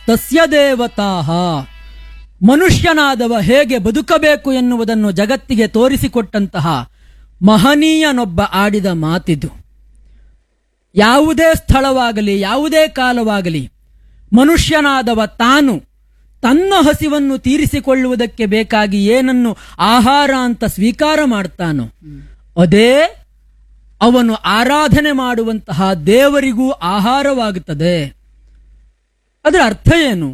ತಸ್ಯ ದೇವತಾಹ ಮನುಷ್ಯನಾದವ ಹೇಗೆ ಬದುಕಬೇಕು ಎನ್ನುವುದನ್ನು ಜಗತ್ತಿಗೆ ತೋರಿಸಿಕೊಟ್ಟಂತಹ ಮಹನೀಯನೊಬ್ಬ ಆಡಿದ ಮಾತಿದು ಯಾವುದೇ ಸ್ಥಳವಾಗಲಿ ಯಾವುದೇ ಕಾಲವಾಗಲಿ ಮನುಷ್ಯನಾದವ ತಾನು ತನ್ನ ಹಸಿವನ್ನು ತೀರಿಸಿಕೊಳ್ಳುವುದಕ್ಕೆ ಬೇಕಾಗಿ ಏನನ್ನು ಆಹಾರ ಅಂತ ಸ್ವೀಕಾರ ಮಾಡ್ತಾನೋ ಅದೇ ಅವನು ಆರಾಧನೆ ಮಾಡುವಂತಹ ದೇವರಿಗೂ ಆಹಾರವಾಗುತ್ತದೆ ಅದರ ಅರ್ಥ ಏನು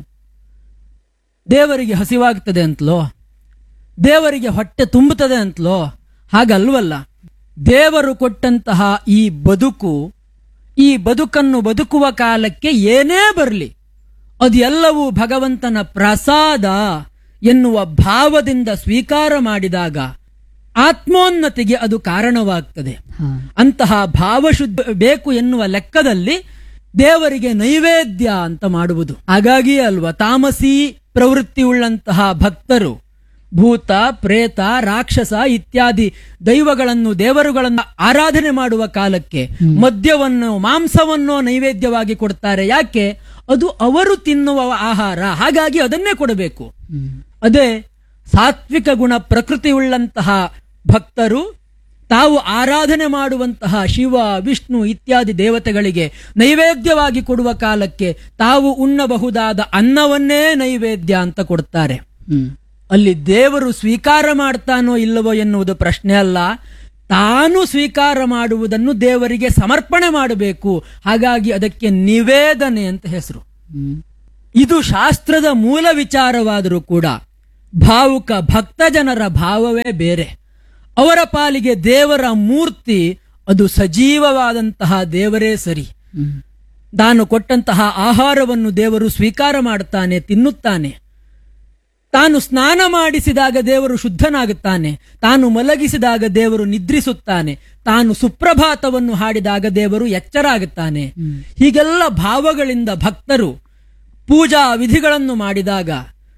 ದೇವರಿಗೆ ಹಸಿವಾಗುತ್ತದೆ ಅಂತಲೋ ದೇವರಿಗೆ ಹೊಟ್ಟೆ ತುಂಬುತ್ತದೆ ಅಂತಲೋ ಹಾಗಲ್ವಲ್ಲ ದೇವರು ಕೊಟ್ಟಂತಹ ಈ ಬದುಕು ಈ ಬದುಕನ್ನು ಬದುಕುವ ಕಾಲಕ್ಕೆ ಏನೇ ಬರಲಿ ಅದೆಲ್ಲವೂ ಭಗವಂತನ ಪ್ರಸಾದ ಎನ್ನುವ ಭಾವದಿಂದ ಸ್ವೀಕಾರ ಮಾಡಿದಾಗ ಆತ್ಮೋನ್ನತಿಗೆ ಅದು ಕಾರಣವಾಗ್ತದೆ ಅಂತಹ ಭಾವಶುದ್ಧ ಬೇಕು ಎನ್ನುವ ಲೆಕ್ಕದಲ್ಲಿ ದೇವರಿಗೆ ನೈವೇದ್ಯ ಅಂತ ಮಾಡುವುದು ಹಾಗಾಗಿಯೇ ಅಲ್ವಾ ತಾಮಸಿ ಪ್ರವೃತ್ತಿ ಉಳ್ಳಂತಹ ಭಕ್ತರು ಭೂತ ಪ್ರೇತ ರಾಕ್ಷಸ ಇತ್ಯಾದಿ ದೈವಗಳನ್ನು ದೇವರುಗಳನ್ನು ಆರಾಧನೆ ಮಾಡುವ ಕಾಲಕ್ಕೆ ಮದ್ಯವನ್ನು ಮಾಂಸವನ್ನು ನೈವೇದ್ಯವಾಗಿ ಕೊಡ್ತಾರೆ ಯಾಕೆ ಅದು ಅವರು ತಿನ್ನುವ ಆಹಾರ ಹಾಗಾಗಿ ಅದನ್ನೇ ಕೊಡಬೇಕು ಅದೇ ಸಾತ್ವಿಕ ಗುಣ ಪ್ರಕೃತಿ ಉಳ್ಳಂತಹ ಭಕ್ತರು ತಾವು ಆರಾಧನೆ ಮಾಡುವಂತಹ ಶಿವ ವಿಷ್ಣು ಇತ್ಯಾದಿ ದೇವತೆಗಳಿಗೆ ನೈವೇದ್ಯವಾಗಿ ಕೊಡುವ ಕಾಲಕ್ಕೆ ತಾವು ಉಣ್ಣಬಹುದಾದ ಅನ್ನವನ್ನೇ ನೈವೇದ್ಯ ಅಂತ ಕೊಡ್ತಾರೆ ಅಲ್ಲಿ ದೇವರು ಸ್ವೀಕಾರ ಮಾಡ್ತಾನೋ ಇಲ್ಲವೋ ಎನ್ನುವುದು ಪ್ರಶ್ನೆ ಅಲ್ಲ ತಾನು ಸ್ವೀಕಾರ ಮಾಡುವುದನ್ನು ದೇವರಿಗೆ ಸಮರ್ಪಣೆ ಮಾಡಬೇಕು ಹಾಗಾಗಿ ಅದಕ್ಕೆ ನಿವೇದನೆ ಅಂತ ಹೆಸರು ಇದು ಶಾಸ್ತ್ರದ ಮೂಲ ವಿಚಾರವಾದರೂ ಕೂಡ ಭಾವುಕ ಭಕ್ತ ಜನರ ಭಾವವೇ ಬೇರೆ ಅವರ ಪಾಲಿಗೆ ದೇವರ ಮೂರ್ತಿ ಅದು ಸಜೀವವಾದಂತಹ ದೇವರೇ ಸರಿ ತಾನು ಕೊಟ್ಟಂತಹ ಆಹಾರವನ್ನು ದೇವರು ಸ್ವೀಕಾರ ಮಾಡುತ್ತಾನೆ ತಿನ್ನುತ್ತಾನೆ ತಾನು ಸ್ನಾನ ಮಾಡಿಸಿದಾಗ ದೇವರು ಶುದ್ಧನಾಗುತ್ತಾನೆ ತಾನು ಮಲಗಿಸಿದಾಗ ದೇವರು ನಿದ್ರಿಸುತ್ತಾನೆ ತಾನು ಸುಪ್ರಭಾತವನ್ನು ಹಾಡಿದಾಗ ದೇವರು ಎಚ್ಚರಾಗುತ್ತಾನೆ ಹೀಗೆಲ್ಲ ಭಾವಗಳಿಂದ ಭಕ್ತರು ಪೂಜಾ ವಿಧಿಗಳನ್ನು ಮಾಡಿದಾಗ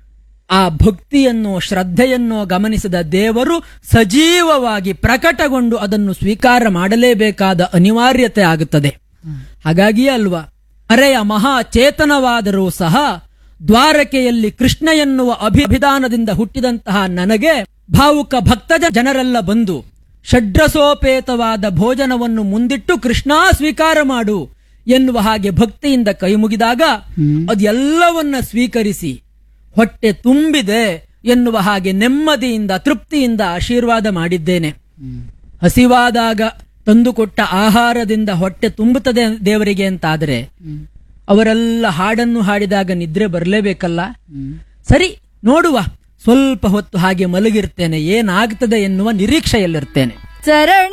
ಆ ಭಕ್ತಿಯನ್ನು ಶ್ರದ್ಧೆಯನ್ನು ಗಮನಿಸಿದ ದೇವರು ಸಜೀವವಾಗಿ ಪ್ರಕಟಗೊಂಡು ಅದನ್ನು ಸ್ವೀಕಾರ ಮಾಡಲೇಬೇಕಾದ ಅನಿವಾರ್ಯತೆ ಆಗುತ್ತದೆ ಹಾಗಾಗಿಯೇ ಅಲ್ವಾ ಅರೆಯ ಮಹಾಚೇತನವಾದರೂ ಸಹ ದ್ವಾರಕೆಯಲ್ಲಿ ಕೃಷ್ಣ ಎನ್ನುವ ಅಭಿಧಾನದಿಂದ ಹುಟ್ಟಿದಂತಹ ನನಗೆ ಭಾವುಕ ಭಕ್ತ ಜನರೆಲ್ಲ ಬಂದು ಷಡ್ರಸೋಪೇತವಾದ ಭೋಜನವನ್ನು ಮುಂದಿಟ್ಟು ಕೃಷ್ಣ ಸ್ವೀಕಾರ ಮಾಡು ಎನ್ನುವ ಹಾಗೆ ಭಕ್ತಿಯಿಂದ ಕೈ ಮುಗಿದಾಗ ಅದೆಲ್ಲವನ್ನ ಸ್ವೀಕರಿಸಿ ಹೊಟ್ಟೆ ತುಂಬಿದೆ ಎನ್ನುವ ಹಾಗೆ ನೆಮ್ಮದಿಯಿಂದ ತೃಪ್ತಿಯಿಂದ ಆಶೀರ್ವಾದ ಮಾಡಿದ್ದೇನೆ ಹಸಿವಾದಾಗ ತಂದುಕೊಟ್ಟ ಆಹಾರದಿಂದ ಹೊಟ್ಟೆ ತುಂಬುತ್ತದೆ ದೇವರಿಗೆ ಅಂತಾದರೆ ಅವರೆಲ್ಲ ಹಾಡನ್ನು ಹಾಡಿದಾಗ ನಿದ್ರೆ ಬರಲೇಬೇಕಲ್ಲ ಸರಿ ನೋಡುವ ಸ್ವಲ್ಪ ಹೊತ್ತು ಹಾಗೆ ಮಲಗಿರ್ತೇನೆ ಏನಾಗ್ತದೆ ಎನ್ನುವ ನಿರೀಕ್ಷೆಯಲ್ಲಿರ್ತೇನೆ ಚರಣ